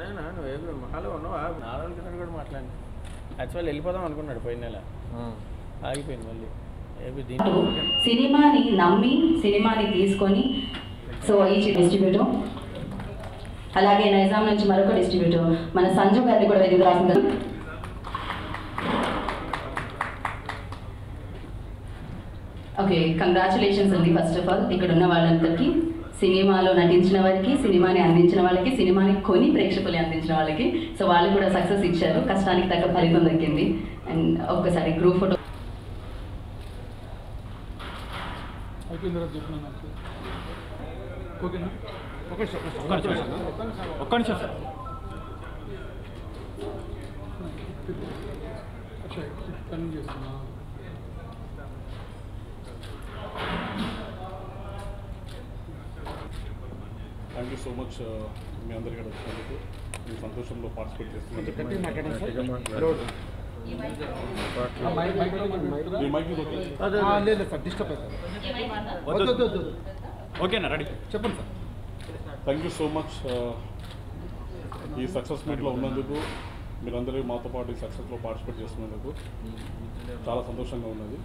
నారాయణ నువ్వు ఏదో మహాలో ఉన్నావా నాలుగు కింద కూడా మాట్లాడి యాక్చువల్ వెళ్ళిపోదాం అనుకున్నాడు పోయిన నెల ఆగిపోయింది మళ్ళీ ఏమి దీంట్లో సినిమాని నమ్మి సినిమాని తీసుకొని సో ఈ డిస్ట్రిబ్యూటర్ అలాగే నైజాం నుంచి మరొక డిస్ట్రిబ్యూటర్ మన సంజు గారిని కూడా వెతికి రాసింది ఓకే కంగ్రాచులేషన్స్ అండి ఫస్ట్ ఆఫ్ ఆల్ ఇక్కడ ఉన్న వాళ్ళందరికీ సినిమాలో నటించిన వారికి సినిమాని అందించిన వాళ్ళకి సినిమాని కొని ప్రేక్షకులు అందించిన వాళ్ళకి సో వాళ్ళు కూడా సక్సెస్ ఇచ్చారు కష్టానికి తగ్గ ఫలితం దక్కింది అండ్ ఒక్కసారి గ్రూప్ ఫోటో అయిపోయిన తర్వాత చెప్పిన నాకు ఓకేనా ఒక్క నిమిషం ఒక్క నిమిషం సార్ అక్షయ్ పని చేస్తున్నా థ్యాంక్ యూ సో మచ్ మీ అందరికీ ఇక్కడ వచ్చినందుకు మీ సంతోషంలో పార్టిసిపేట్ చేస్తున్నందుకు గట్టిగా మాట్లాడండి సార్ మీ మైక్ is okay? లేదు సార్ డిస్టర్బ్ అవుతుంది వద్దు వద్దు వద్దు ఓకేనా రెడీ చెప్పండి sir thank you so much ఈ సక్సెస్ మీట్లో ఉన్నందుకు మీరందరూ మాతో పాటు ఈ సక్సెస్లో పార్టిసిపేట్ చేస్తున్నందుకు చాలా సంతోషంగా ఉన్నది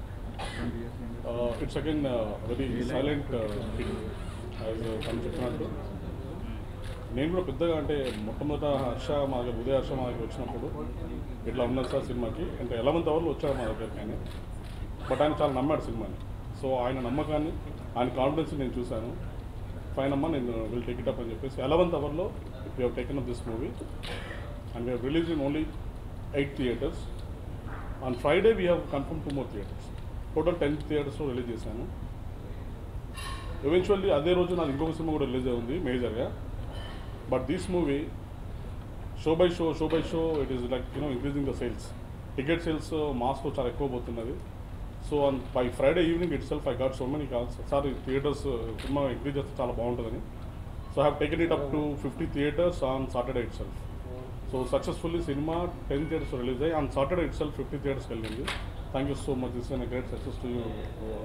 it's again very silent as తను చెప్పినట్టు నేను కూడా పెద్దగా అంటే మొట్టమొదట హర్ష మా దగ్గర ఉదయ హర్ష మా దగ్గర వచ్చినప్పుడు ఇట్లా ఉన్నది సార్ సినిమాకి అంటే ఎలవెంత్ అవర్లో వచ్చాడు మా దగ్గరికి ఆయన బట్ ఆయన చాలా నమ్మాడు సినిమాని సో ఆయన నమ్మకాన్ని ఆయన కాన్ఫిడెన్స్ నేను చూశాను ఫైన్ అమ్మా నేను విల్ టేక్ ఇట్ అప్ అని చెప్పేసి ఎలవెంత్ అవర్లో we have taken up this movie and we release in only eight theatres on Friday we have confirm two more theatres total ten థియేటర్స్లో రిలీజ్ చేశాను eventually అదే రోజు నాది ఇంకొక సినిమా కూడా రిలీజ్ అయింది మేజర్గా but this movie show by show show by show it is like you know increasing the sales ticket sales మాస్లో చాలా ఎక్కువ పోతున్నది so on by Friday evening itself I got so many calls sir ఈ theatres సినిమా increase చేస్తే చాలా బాగుంటుందని so I have taken it up to fifty theatres on Saturday itself so successfully సినిమా టెన్ థియేటర్స్ రిలీజ్ అయ్యి on Saturday itself fifty థియేటర్స్కి వెళ్ళింది thank you so much this an great success to you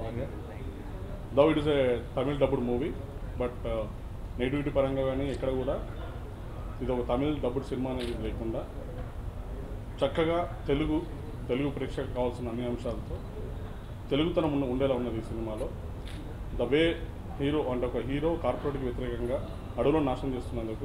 though it is a Tamil dubbed movie but nativity పరంగా కానీ ఎక్కడ కూడా ఇది ఒక తమిళ్ డబ్బుడ్ సినిమా అనేది లేకుండా చక్కగా తెలుగు తెలుగు ప్రేక్షకు కావాల్సిన అన్ని అంశాలతో తెలుగుతనం ఉన్న ఉండేలా ఉన్నది ఈ సినిమాలో ద వే హీరో అంటే ఒక హీరో కార్పొరేట్కి వ్యతిరేకంగా అడవులను నాశనం చేస్తున్నందుకు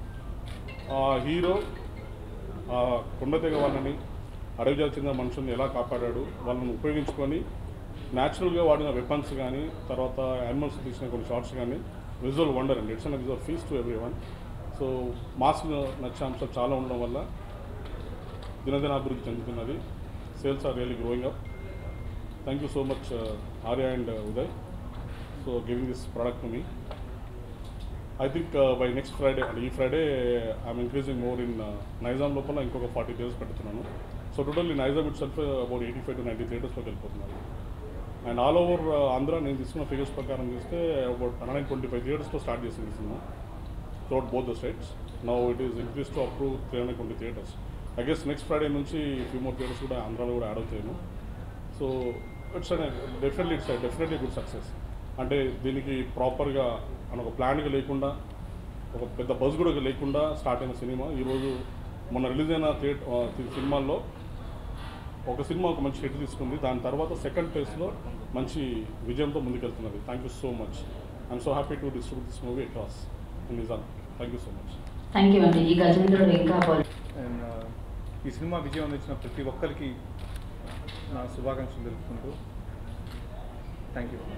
ఆ హీరో ఆ కొండతెగ వాళ్ళని అడవి జాతి చెందిన మనుషుల్ని ఎలా కాపాడాడు వాళ్ళని ఉపయోగించుకొని న్యాచురల్గా వాడిన వెపన్స్ కానీ తర్వాత యానిమల్స్ తీసిన కొన్ని షార్ట్స్ కానీ విజువల్ వండర్ అండి it's an visual feast to every one so mass నచ్చే అంశాలు చాలా ఉండడం వల్ల దినదిన అభివృద్ధి చెందుతున్నది sales are really growing up thank you so much Arya and Uday so giving this product to me I think by next Friday అంటే ఈ Friday I'm increasing more in Nizam లోపల ఇంకొక ఫార్టీ డేస్ పెడుతున్నాను సో టోటల్ ఈ Nizam itself about eighty five to ninety థియేటర్స్లోకి వెళ్ళిపోతున్నాను and all over Andhra నేను తీసుకున్న ఫిగర్స్ ప్రకారం చూస్తే అబౌట్ హండ్రెడ్ ట్వంటీ ఫైవ్ థియేటర్స్తో స్టార్ట్ చేసింది సినిమా throughout both the states now it is increase to approve three hundred twenty theatres I guess next Friday నుంచి ఫ్యూ మోర్ థియేటర్స్ కూడా ఆంధ్రాలో కూడా యాడ్ అవుతాను so it's definitely it's definitely good success అంటే దీనికి ప్రాపర్గా అని ఒక ప్లాన్గా లేకుండా ఒక పెద్ద బస్ కూడా లేకుండా స్టార్ట్ అయిన సినిమా ఈరోజు మొన్న రిలీజ్ అయిన థియేటర్ సినిమాల్లో ఒక సినిమా ఒక మంచి హిట్ తీసుకుంది దాని తర్వాత సెకండ్ ప్లేస్లో మంచి విజయంతో ముందుకెళ్తున్నది thank you so much I'm so happy to distribute this movie across in Nizam thank you so much thank you అండి ఈ గజేంద్రుడు ఇంకా బాల్ అండ్ ఈ సినిమా విజయం అందించిన ప్రతి ఒక్కరికి నా శుభాకాంక్షలు తెలుపుకుంటూ థ్యాంక్ యూ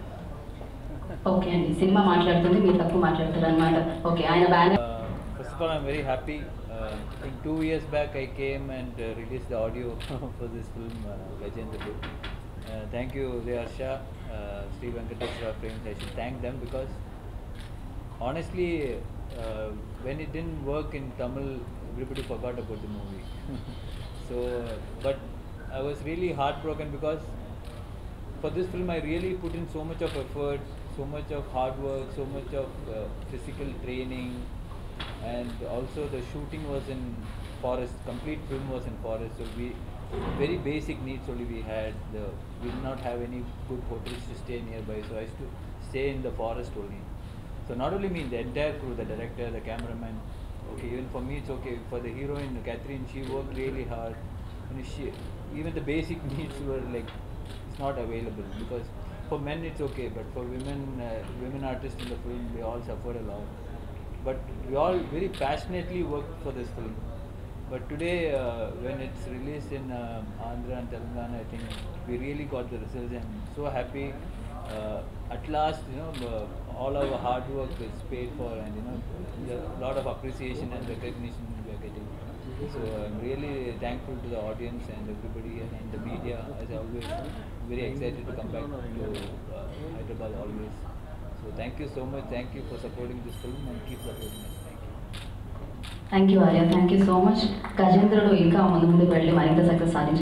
ఓకే అండి సినిమా మాట్లాడుతుంది మీరు తక్కువ మాట్లాడతారు అనమాట ఓకే ఆయన banner Uh, first of all, I'm very happy. Uh, I think two years back I came and uh, released the audio for this film, uh, Gajendra. Uh, thank you, Deyarsha, uh, Sri Venkateshwara Frames. I should thank them because honestly, uh, when it didn't work in Tamil, everybody forgot about the movie. so, but I was really heartbroken because for this film I really put in so much of effort, so much of hard work, so much of uh, physical training, and also the shooting was in forest. Complete film was in forest, so we very basic needs only we had. The, we did not have any good hotels to stay nearby, so I used to stay in the forest only. So not only me, the entire crew, the director, the cameraman, okay, even for me it's okay. For the heroine Catherine, she worked really hard. And she, even the basic needs were like it's not available because for men it's okay, but for women, uh, women artists in the film, they all suffered a lot. But we all very passionately worked for this film. But today, uh, when it's released in um Andhra and Telangana, I think we really got the results. I'm so happy. Uh, at last, you know, uh, all our hard work is paid for, and you know, a lot of appreciation and recognition we are getting. So I'm really thankful to the audience and everybody and, and the media, as always. Very excited to come back to uh, Hyderabad always. So thank you so much. Thank you for supporting this film and keep supporting us. Thank you. Thank you Arya thank you so much Gajendrudu ఇంకా ముందు ముందుకు వెళ్ళి మరింత success సాధించారు